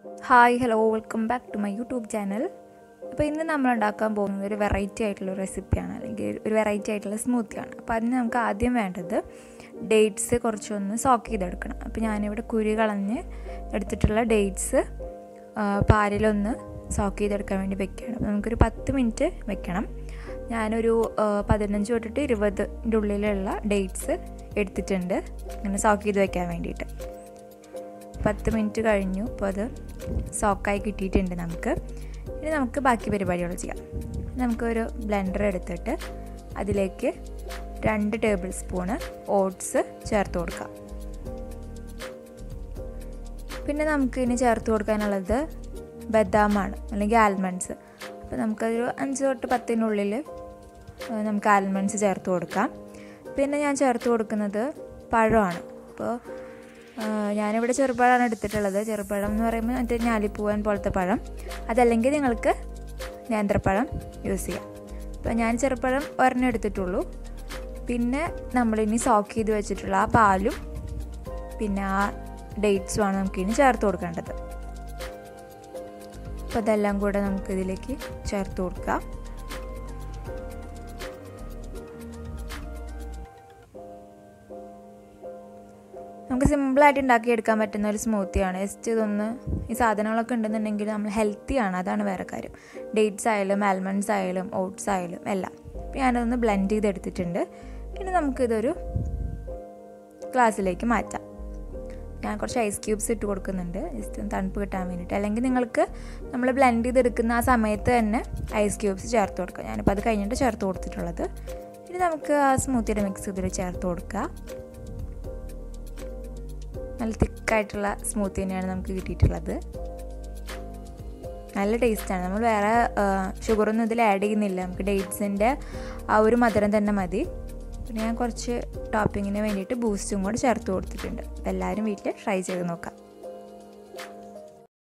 hi hello welcome back to my YouTube channel അപ്പോൾ ഇന്ന് നമ്മൾ ഉണ്ടാക്കാൻ പോകുന്നത് ഒരു വെറൈറ്റി ആയിട്ടുള്ള റെസിപ്പിയാണ് അല്ലെങ്കിൽ ഒരു വെറൈറ്റി ആയിട്ടുള്ള സ്മൂത്തിയാണ് അപ്പോൾ അതിന് നമുക്ക് ആദ്യം വേണ്ടത് ഡേറ്റ്സ് കുറച്ചൊന്ന് സോക്ക് ചെയ്തെടുക്കണം അപ്പോൾ ഞാനിവിടെ കുരു കളഞ്ഞ് എടുത്തിട്ടുള്ള ഡേറ്റ്സ് പാലിലൊന്ന് സോക്ക് ചെയ്തെടുക്കാൻ വേണ്ടി വെക്കുകയാണ് അപ്പോൾ നമുക്കൊരു പത്ത് മിനിറ്റ് വെക്കണം ഞാനൊരു പതിനഞ്ച് തൊട്ടിട്ട് ഇരുപതിൻ്റെ ഉള്ളിലുള്ള ഡേറ്റ്സ് എടുത്തിട്ടുണ്ട് ഇങ്ങനെ സോക്ക് ചെയ്ത് വെക്കാൻ വേണ്ടിയിട്ട് പത്ത് മിനിറ്റ് കഴിഞ്ഞു അപ്പോൾ അത് സോക്കായി കിട്ടിയിട്ടുണ്ട് നമുക്ക് ഇനി നമുക്ക് ബാക്കി പരിപാടികൾ ചെയ്യാം നമുക്കൊരു ബ്ലെൻഡർ എടുത്തിട്ട് അതിലേക്ക് രണ്ട് ടേബിൾ സ്പൂണ് ഓട്സ് ചേർത്ത് കൊടുക്കാം പിന്നെ നമുക്ക് ഇനി ചേർത്ത് കൊടുക്കാനുള്ളത് ബദാമാണ് അല്ലെങ്കിൽ ആൽമണ്ട്സ് അപ്പോൾ നമുക്കൊരു അഞ്ച് തൊട്ട് പത്തിനുള്ളിൽ നമുക്ക് ആൽമണ്ട്സ് ചേർത്ത് കൊടുക്കാം പിന്നെ ഞാൻ ചേർത്ത് കൊടുക്കുന്നത് പഴമാണ് അപ്പോൾ ഞാനിവിടെ ചെറുപഴമാണ് എടുത്തിട്ടുള്ളത് ചെറുപഴം എന്ന് പറയുമ്പോൾ മറ്റേ ഞാലിപ്പൂവൻ പോലത്തെ പഴം അതല്ലെങ്കിൽ നിങ്ങൾക്ക് നേന്ത്രപ്പഴം യൂസ് ചെയ്യാം അപ്പോൾ ഞാൻ ചെറുപഴം ഒരെണ്ണം എടുത്തിട്ടുള്ളൂ പിന്നെ നമ്മളിനി സോക്ക് ചെയ്ത് വെച്ചിട്ടുള്ള ആ പാലും പിന്നെ ആ ഡേറ്റ്സുമാണ് നമുക്കിനി ചേർത്ത് കൊടുക്കേണ്ടത് അപ്പോൾ അതെല്ലാം കൂടെ നമുക്കിതിലേക്ക് ചേർത്ത് കൊടുക്കാം നമുക്ക് സിമ്പിളായിട്ട് ഉണ്ടാക്കിയെടുക്കാൻ പറ്റുന്ന ഒരു സ്മൂത്തിയാണ് ജസ്റ്റ് ഇതൊന്ന് ഈ സാധനങ്ങളൊക്കെ ഉണ്ടെന്നുണ്ടെങ്കിൽ നമ്മൾ ഹെൽത്തിയാണ് അതാണ് വേറെ കാര്യം ഡേറ്റ്സ് ആയാലും ആൽമണ്ട്സ് ആയാലും ഓട്സ് ആയാലും എല്ലാം അപ്പോൾ ഞാനതൊന്ന് ബ്ലെൻഡ് ചെയ്തെടുത്തിട്ടുണ്ട് ഇനി നമുക്കിതൊരു ഗ്ലാസ്സിലേക്ക് മാറ്റാം ഞാൻ കുറച്ച് ഐസ് ക്യൂബ്സ് ഇട്ട് കൊടുക്കുന്നുണ്ട് ജസ്റ്റ് ഒന്ന് തണുപ്പ് കിട്ടാൻ വേണ്ടിയിട്ട് അല്ലെങ്കിൽ നിങ്ങൾക്ക് നമ്മൾ ബ്ലെൻഡ് ചെയ്തെടുക്കുന്ന ആ സമയത്ത് തന്നെ ഐസ് ക്യൂബ്സ് ചേർത്ത് കൊടുക്കുക ഞാനിപ്പോൾ അത് കഴിഞ്ഞിട്ട് ചേർത്ത് കൊടുത്തിട്ടുള്ളത് ഇനി നമുക്ക് ആ സ്മൂത്തിയുടെ മിക്സ് ഇതിൽ ചേർത്ത് കൊടുക്കുക നല്ല തിക്കായിട്ടുള്ള സ്മൂത്തി തന്നെയാണ് നമുക്ക് കിട്ടിയിട്ടുള്ളത് നല്ല ടേസ്റ്റാണ് നമ്മൾ വേറെ ഷുഗറൊന്നും ഇതിൽ ആഡ് ചെയ്യുന്നില്ല നമുക്ക് ഡേറ്റ്സിൻ്റെ ആ ഒരു മധുരം തന്നെ മതി പിന്നെ ഞാൻ കുറച്ച് ടോപ്പിങ്ങിന് വേണ്ടിയിട്ട് ബൂസ്റ്റും കൂടെ ചേർത്ത് കൊടുത്തിട്ടുണ്ട് എല്ലാവരും വീട്ടിൽ ട്രൈ ചെയ്ത് നോക്കാം